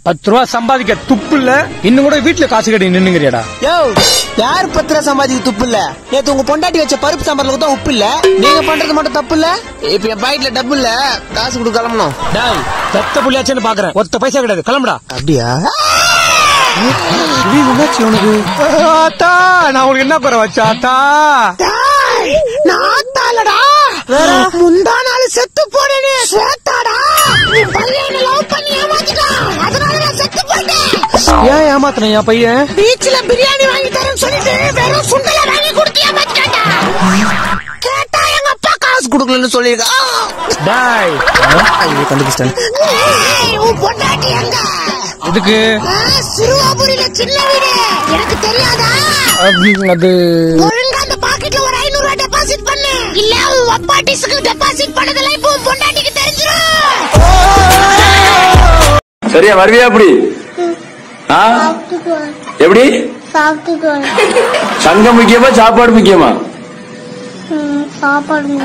பத்து ரூபா சம்பாதிக்க துப்பு இல்ல இன்னும் கூட வீட்டுல காசு கட்டி நின்னுங்கறியாடா யோ யார் பத்திர சம்பாதிக்கு துப்பு இல்ல நேத்து உங்க பொண்டாட்டி வச்ச பருப்பு சாம்பார்ல தான் உப்பு இல்ல நீங்க பண்றது மட்டும் தப்பு இல்ல இப்ப என் பாக்கெட்ல டப்பு இல்ல காசு கொடுக்க கிளம்பணும் டாய் பெத்த புள்ளியாச்சுன்னு பாக்குறேன் ஒத்த பைசா கிடையாது கிளம்புடா அப்படியா ஆத்தா நான் உங்களுக்கு என்ன குறை வச்சா ஆத்தா நாத்தாலடா முந்தா நாள் செத்து போனேனே சேத்தாடா நீ பையனை லவ் பண்ணி ஏமாத்திட்டா அதனால நான் செத்து போயிட்டேன் ஏன் ஏமாத்தின என் பையன் பீச்ல பிரியாணி வாங்கி தரேன்னு சொல்லிட்டு வெறும் சுண்டல வாங்கி கொடுத்து ஏமாத்திட்டாடா கேட்டா எங்க அப்பா காசு கொடுக்கலன்னு சொல்லிருக்கா டாய் ஐயோ கண்டுபிடிச்சிட்டேன் உன் பொண்டாட்டி எங்க இதுக்கு ஆ, சிறுவாபுரியில சின்ன வீடு எனக்கு தெரியாதா அது- அது ஒழுங்கா அந்த பாக்கெட்ல ஒரு ஐநூறு ரூபாய் டெபாசிட் பண்ணு இல்ல உன் அப்பாட்டிஸ்க்கு டெபாசிட் பண்ணதெல்லாம் இப்போ உன் பொண்டாட்டிக்கு தெரிஞ்சிரும் சரியா வருவியா அப்படி ஆ எப்படி சாப்பிட்டுக்கோங்க சங்கம் முக்கியமா சாப்பாடு முக்கியமா சாப்பாடு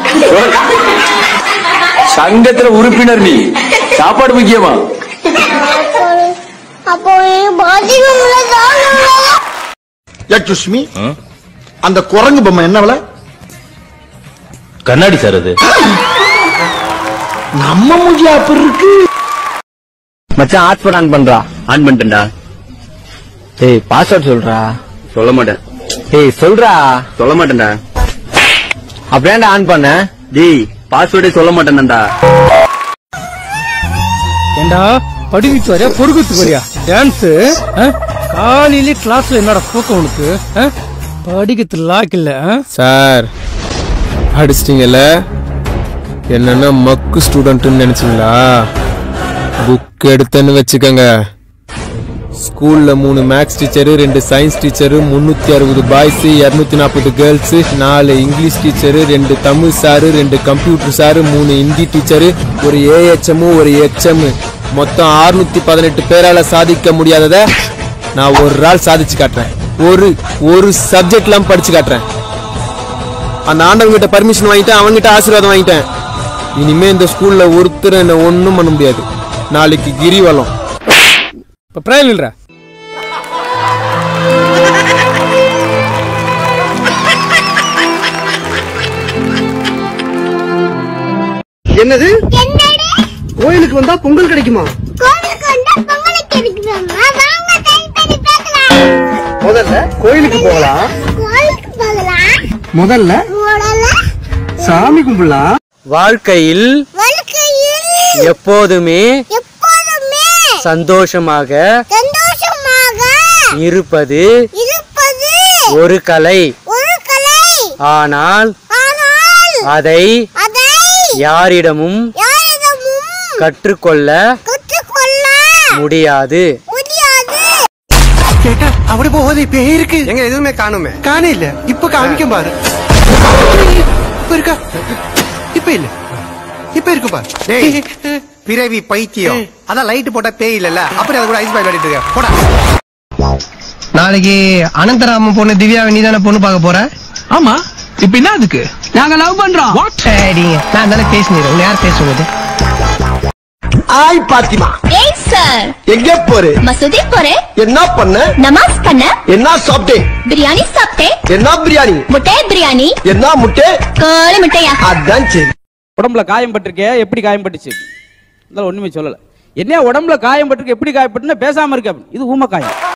சங்கத்துல உறுப்பினர் நீ சாப்பாடு முக்கியமா சாப்பாடு அப்போ பாத்ரூம்ல சாப்பிடுங்க எக்ஸ்கூஸ் மீ அந்த குரங்கு பொம்மை என்ன விலை கண்ணாடி சார் அது நம்ம மூஞ்சி அப்படி இருக்கு மச்சான் ஹாட்ஸ்பாட் ஆன் பண்றா ஆன் பண்ணிட்டேன்டா ஏய் பாஸ்வேர்ட் சொல்றா சொல்ல மாட்டேன் ஏய் சொல்றா சொல்ல மாட்டேன்டா அப்படியேண்டா ஆன் பண்ண டேய் பாஸ்வேர்டே சொல்ல மாட்டேன்டா ஏண்டா படிக்கிட்டு வரையா பொறுக்குத்து வரையா டான்ஸ் காலையிலே கிளாஸ்ல என்னடா போக்க உனக்கு ஆ? படிக்கிறது லாக் இல்ல ஆ? சார் அடிச்சிட்டீங்கல்ல என்னன்னா மக்கு ஸ்டூடெண்ட்னு நினைச்சீங்களா புக் எடுத்தேன்னு வச்சுக்கோங்க ஸ்கூல்ல மூணு மேக்ஸ் டீச்சரு ரெண்டு சயின்ஸ் டீச்சரு முன்னூத்தி அறுபது பாய்ஸ் இருநூத்தி நாற்பது கேர்ள்ஸ் நாலு இங்கிலீஷ் டீச்சரு ரெண்டு தமிழ் சாரு ரெண்டு கம்ப்யூட்டர் சாரு மூணு ஹிந்தி டீச்சரு ஒரு ஏஹெச்எம் ஒரு எச்எம் மொத்தம் 618 பதினெட்டு பேரால சாதிக்க முடியாதத நான் ஒரு நாள் சாதிச்சு காட்டுறேன் ஒரு ஒரு சப்ஜெக்ட்லாம் படிச்சு காட்டுறேன் அந்த ஆண்டவங்க கிட்ட பர்மிஷன் வாங்கிட்டேன் அவன்கிட்ட ஆசீர்வாதம் வாங்கிட்டேன் இனிமே இந்த ஸ்கூல்ல ஒருத்தர் என்ன ஒண்ணும் பண்ண முடியாது நாளைக்கு கிரிவலம் இப்ப பிரயம் இல்ல என்னது கோயிலுக்கு வந்தா பொங்கல் கிடைக்குமா கோவிலுக்கு வந்தா பொங்கலுக்கு இருக்குதாம்மா வாங்க டைம் பண்ணி பார்க்கலாம் முதல்ல கோயிலுக்கு போகலாம் கோவிலுக்கு போகலாம் முதல்ல முதல்ல சாமி கும்பிடலாம் வாழ்க்கையில் வாழ்க்கையில் எப்போதுமே எப்போதுமே சந்தோஷமாக சந்தோஷமாக இருப்பது இருப்பது ஒரு கலை ஒரு கலை ஆனால் ஆனால் அதை அதை யாரிடமும் யாரிடமும் கற்றுக்கொள்ள கற்றுக்கொள்ள முடியாது முடியாது அப்படி போகுது இப்ப இருக்கு எங்க எதுவுமே காணுமே காண இல்ல இப்ப காமிக்க பாரு இப்ப இருக்கா இப்ப இல்ல இப்ப இருக்கு பாரு டேய் பிறவி பைத்தியம் அதான் லைட் போட்டா பேய் இல்லல்ல அப்புறம் அது கூட ஐஸ் பாய் விளையாடிட்டு இருக்க போடா நாளைக்கு அனந்தராமன் பொண்ணு திவ்யாவை நீ தானே பொண்ணு பார்க்க போற ஆமா இப்ப என்ன அதுக்கு நாங்க லவ் பண்றோம் சரிங்க நான் தானே பேசினேன் உங்க யார் பேசுவது ஆய் பாத்திமா ஏய் சார் எங்க போற மசூதி போறேன் என்ன பண்ண நமாஸ் பண்ண என்ன சாப்பிட்டேன் பிரியாணி சாப்பிட்டேன் என்ன பிரியாணி முட்டை பிரியாணி என்ன முட்டை கோழி முட்டையா அதான் சரி உடம்புல காயம் பட்டிருக்கே எப்படி காயம் பட்டுச்சு இதெல்லாம் ஒண்ணுமே சொல்லல என்ன உடம்புல காயம் பட்டிருக்கு எப்படி காயப்பட்டுன்னா பேசாம இருக்க இது ஊம காயம்